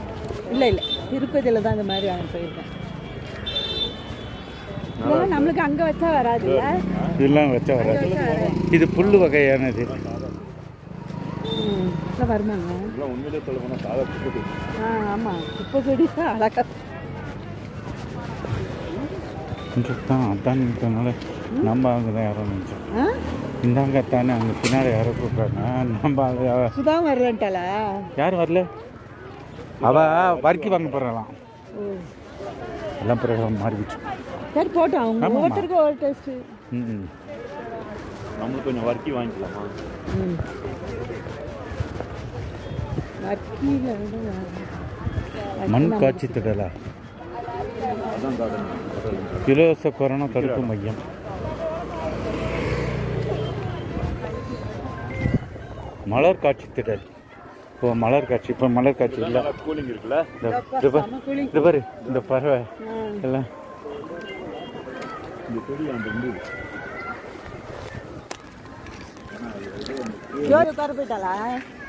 இல்லை இல்லை திருப்பதியில் தான் இந்த மாதிரி அவன் போயிருக்கேன் இதெல்லாம் நம்மளுக்கு அங்கே வச்சா வராதுல்ல இதெல்லாம் வச்சா வராது இது புல் வகையானது ம் இல்லை வருமாங்க இதெல்லாம் உண்மையிலே சொல்ல போனால் சாதா புட்டு ஆ ஆமாம் இப்போ செடி தான் அழகா இங்கே தான் அதான் இருக்கிறதுனால நம்ம அங்கே தான் யாரும் நினச்சோம் ஆ இந்தாங்க தானே அங்கே பின்னாடி யாரோ கூப்பிட்றாங்க நம்ம அங்கே சுதாவும் வர்றேன்ட்டாளா யாரும் வரல அவ வறுக்கி வாங்க போகிறாளாம் ஓ எல்லாம் பிறகு மாறிடுச்சு சரி போட்டோம் அவங்க ஆமாம்மா. ஒவ்வொருத்தருக்கும் ஒவ்வொரு டேஸ்ட்டு ம் ம். நம்மளுக்கு கொஞ்சம் வர்க்கி வாங்கிக்கலாமா ம் வக்கீல வந்து மண் காட்சி திடலா அதான் கார்டன் இலவச கொரோனா தடுப்பு மையம் மலர் காட்சி திடல் இப்போ மலர் காட்சி இப்போ மலர் காட்சி இல்லை கூலிங் இருக்குல்ல இந்த இது பாரு, இது பாரு இந்த பறவை எல்லாம் இந்த செடி அந்த இருந்து ஜோதி உட்கார போயிட்டாளா